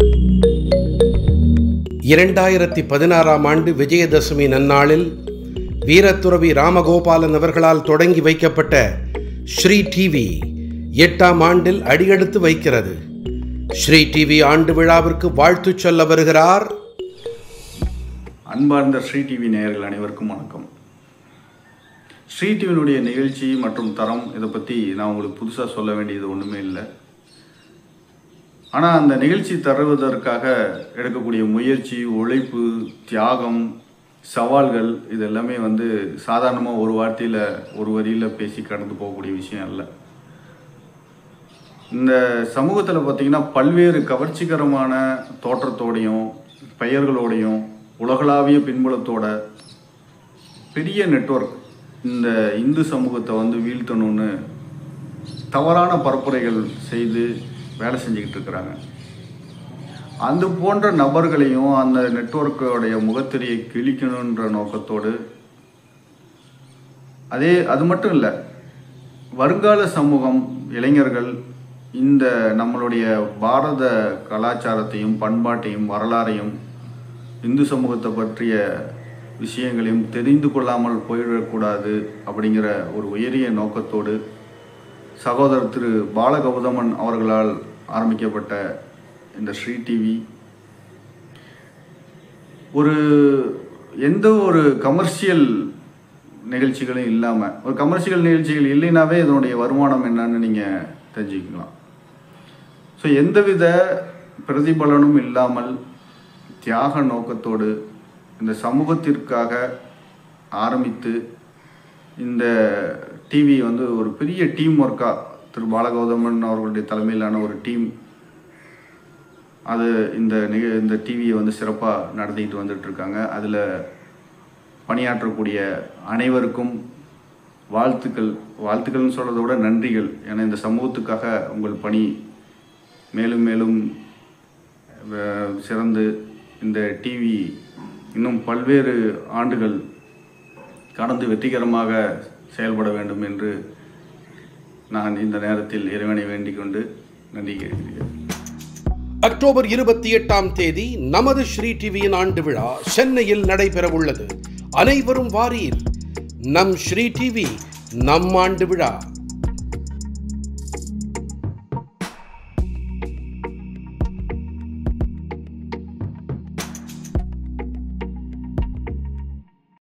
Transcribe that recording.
இரண்டாயிரத்தி பதினாறாம் ஆண்டு விஜயதசமி நன்னாளில் வீரத்துறவி ராமகோபாலன் அவர்களால் தொடங்கி வைக்கப்பட்ட ஸ்ரீ டிவி எட்டாம் ஆண்டில் அடியெடுத்து வைக்கிறது ஸ்ரீ டிவி ஆண்டு விழாவிற்கு வாழ்த்து சொல்ல வருகிறார் அன்பார்ந்த ஸ்ரீ டிவி நேயர்கள் அனைவருக்கும் வணக்கம் ஸ்ரீ டிவியினுடைய நிகழ்ச்சி மற்றும் தரம் இதை பற்றி நான் உங்களுக்கு புதுசாக சொல்ல வேண்டியது ஒன்றுமே இல்லை ஆனால் அந்த நிகழ்ச்சி தருவதற்காக எடுக்கக்கூடிய முயற்சி உழைப்பு தியாகம் சவால்கள் இது எல்லாமே வந்து சாதாரணமாக ஒரு வார்த்தையில் ஒரு வரியில் பேசி கடந்து போகக்கூடிய விஷயம் அல்ல இந்த சமூகத்தில் பார்த்தீங்கன்னா பல்வேறு கவர்ச்சிகரமான தோற்றத்தோடையும் பெயர்களோடையும் உலகளாவிய பின்புலத்தோட பெரிய நெட்வொர்க் இந்த இந்து சமூகத்தை வந்து வீழ்த்தணும்னு தவறான பரப்புரைகள் செய்து வேலை செஞ்சுக்கிட்டு இருக்கிறாங்க அது போன்ற நபர்களையும் அந்த நெட்வொர்க்கோடைய முகத்திரையை கிழிக்கணுன்ற நோக்கத்தோடு அதே அது மட்டும் இல்லை வருங்கால சமூகம் இளைஞர்கள் இந்த நம்மளுடைய பாரத கலாச்சாரத்தையும் பண்பாட்டையும் வரலாறையும் இந்து சமூகத்தை பற்றிய விஷயங்களையும் தெரிந்து கொள்ளாமல் போயிடக்கூடாது அப்படிங்கிற ஒரு உயரிய நோக்கத்தோடு சகோதரர் திரு பாலகௌதமன் அவர்களால் ஆரம்பிக்கப்பட்ட இந்த ஸ்ரீ டிவி ஒரு எந்த ஒரு கமர்ஷியல் நிகழ்ச்சிகளும் இல்லாமல் ஒரு கமர்ஷியல் நிகழ்ச்சிகள் இல்லைனாவே இதனுடைய வருமானம் என்னன்னு நீங்கள் தெரிஞ்சுக்கலாம் ஸோ எந்தவித பிரதிபலனும் இல்லாமல் தியாக நோக்கத்தோடு இந்த சமூகத்திற்காக ஆரம்பித்து இந்த டிவி வந்து ஒரு பெரிய டீம் ஒர்க்காக திரு பாலகௌதமன் அவர்களுடைய தலைமையிலான ஒரு டீம் அது இந்த நிக இந்த டிவியை வந்து சிறப்பாக நடத்திக்கிட்டு வந்துட்டு இருக்காங்க அதில் பணியாற்றக்கூடிய அனைவருக்கும் வாழ்த்துக்கள் வாழ்த்துக்கள்னு சொல்கிறத விட நன்றிகள் ஏன்னா இந்த சமூகத்துக்காக உங்கள் பணி மேலும் மேலும் அஹ், சிறந்து இந்த டிவி இன்னும் பல்வேறு ஆண்டுகள் கடந்து வெற்றிகரமாக செயல்பட வேண்டும் என்று நான் இந்த நேரத்தில் இறைவனை வேண்டிக் கொண்டு நன்றி கேட்கிறேன் அக்டோபர் இருபத்தி எட்டாம் தேதி நமது ஸ்ரீ டிவியின் ஆண்டு விழா சென்னையில் நடைபெற உள்ளது அனைவரும் வாரீர் நம் ஸ்ரீ டிவி நம் ஆண்டு விழா